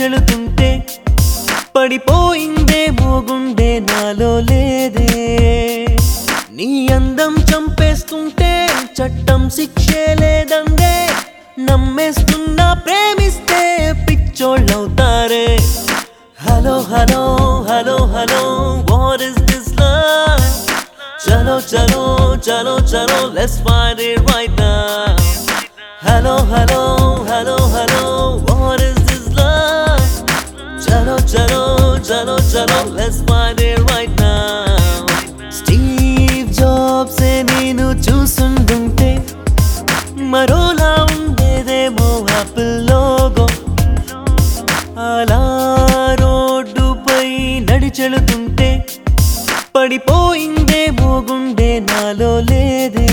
నడిచెళుతుంటే పడిపోయిందే మోగుండే నాలో లేదే నీ అందం చంపేస్తుంటే చట్టం శిక్షే లేదందే నమ్మేస్తున్నా ప్రేమిస్తే పిచ్చోళ్ళవుతారే hello hello hello hello what is this love చలో చలో చలో చలో let's find it right now hello hello hello hello what is this love చలో చలో చలో చలో let's find it right now Steve Jobs నేను చూసుండుంటే మరోలా ఉండేదేమో యాపిల్ లోగో అలా రోడ్డుపై నడిచెళుతుంటే పడిపోయిందే మోగుండే నాలో లేదే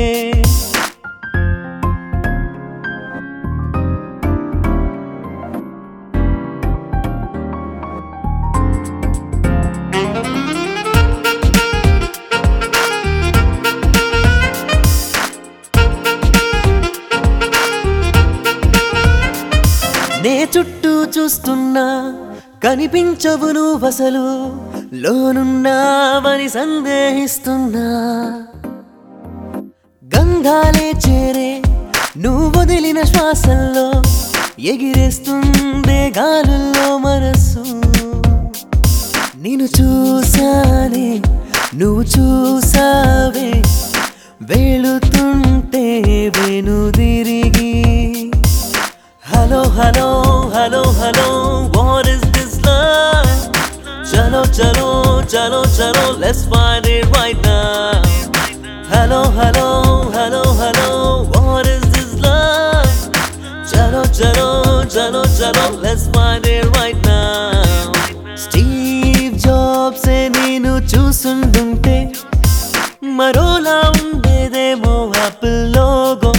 నే చుట్టూ చూస్తున్నా కనిపించవు నువ్వసలు లోనున్నావని సందేహిస్తున్నా గంధాలే చేరే నువ్వు వదిలిన శ్వాసల్లో ఎగిరేస్తుందే గాలుల్లో మనసు నేను చూసానే నువ్వు చూసావే వెళుతుంటే వెనుదిరిగి hello hello hello hello what is this love చలో చలో చలో చలో let's find it right now hello hello hello hello what is this love చలో చలో చలో చలో let's find it right now Steve Jobs నేను చూసుండుంటే మరోలా ఉండేదేమో యాపిల్ లోగో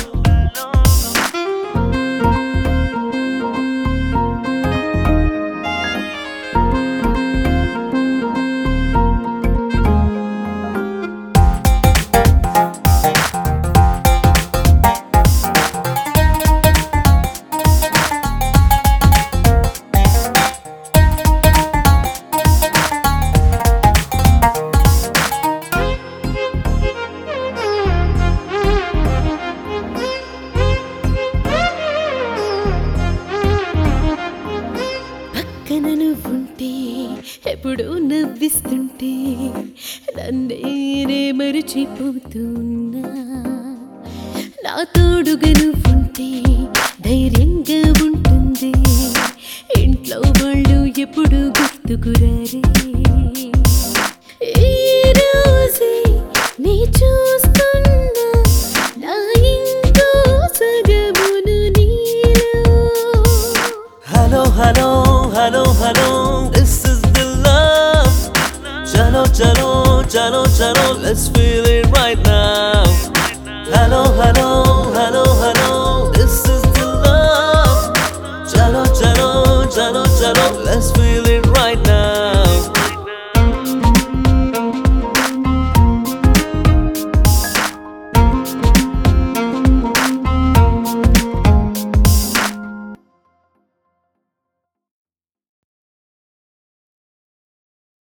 పక్కన నువ్వుంటే ఎప్పుడూ నవ్విస్తుంటే నన్నేనే మరిచిపోతున్నా నా తోడుగా నువ్వుంటే ధైర్యంగా ఉంటుంది ఇంట్లో వాళ్ళు ఎప్పుడు గుర్తుకురారే ఈ రోజే నీ చూస్తున్నా నా ఇంకో సగమును నీలో hello hello hello hello this is the love చలో చలో చలో చలో let's feel it right now hello hello hello hello this is the love చలో చలో చలో చలో లెట్స్ ఫీల్